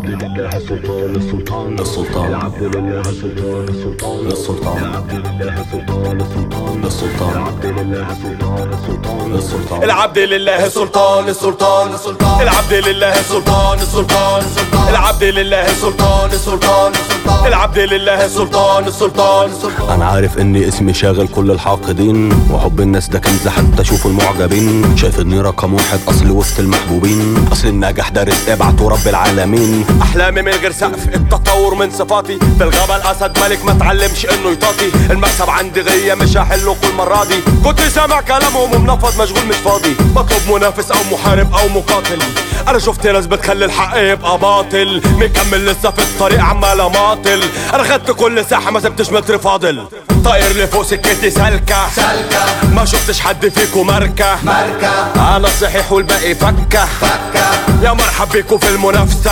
العبد لله سلطان السلطان السلطان العبد لله سلطان السلطان السلطان العبد لله سلطان السلطان السلطان العبد لله سلطان السلطان السلطان العبد لله سلطان السلطان السلطان العبد لله سلطان السلطان العبد لله سلطان السلطان العبد لله سلطان السلطان انا عارف اني اسمي شاغل كل الحاقدين وحب الناس ده كنز حتى اشوف المعجبين شايف اني رقم واحد اصل وسط المحبوبين اصل النجاح ده رزق ابعته رب العالمين احلامي من غير سقف التطور من صفاتي في الغابة الاسد ملك ما تعلمش انه يطاطي المكسب عندي غية مش هحله كل مرة دي كنت سامع كلامهم ومنفض مشغول مش فاضي بطلب منافس او محارب او مقاتل انا شفت ناس بتخلي الحق يبقى باطل مكمل لسه في الطريق عمال اماطل انا خدت كل ساحة ما سبتش متر فاضل طاير لفوق سكتي سالكة سالكة ما شفتش حد فيكو ماركة ماركة انا صحيح والباقي فكة فكة يا مرحب بيكو في المنافسة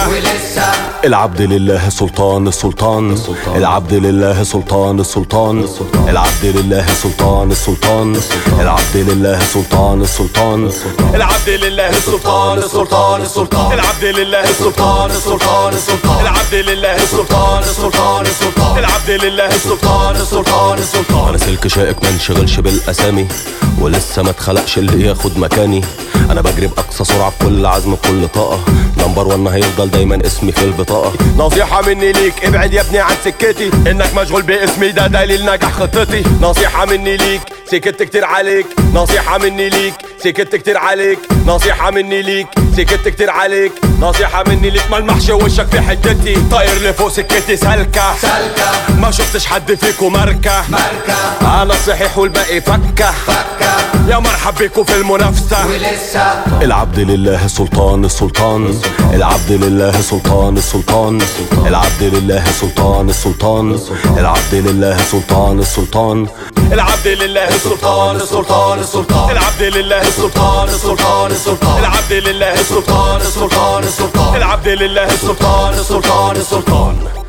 العبد لله سلطان السلطان العبد لله سلطان السلطان العبد لله سلطان السلطان العبد لله سلطان السلطان العبد لله السلطان السلطان السلطان العبد لله السلطان السلطان السلطان العبد لله السلطان السلطان السلطان العبد لله السلطان السلطان السلطان انا سلك شائك ما انشغلش بالاسامي ولسه ما اتخلقش اللي ياخد مكاني انا بجري باقصى سرعه بكل عزم بكل طاقه نمبر وان هيفضل دايما اسمي في البطاقه نصيحة مني ليك ابعد يا ابني عن سكتي انك مشغول باسمي ده دليل نجاح خطتي نصيحة مني ليك سكت كتير عليك نصيحة مني ليك سكت كتير عليك نصيحة مني ليك سكت كتير عليك نصيحة مني ليك ملمحش وشك في حتتي طاير لفوق سكتي سالكة سالكة ما شفتش حد فيكو ماركة ماركة انا صحيح والباقي فكة فكة يا مرحب بيكو في المنافسة العبد لله سلطان السلطان العبد لله سلطان السلطان العبد لله سلطان السلطان العبد لله سلطان السلطان العبد لله السلطان السلطان السلطان العبد لله السلطان السلطان السلطان العبد لله السلطان السلطان السلطان العبد لله السلطان السلطان السلطان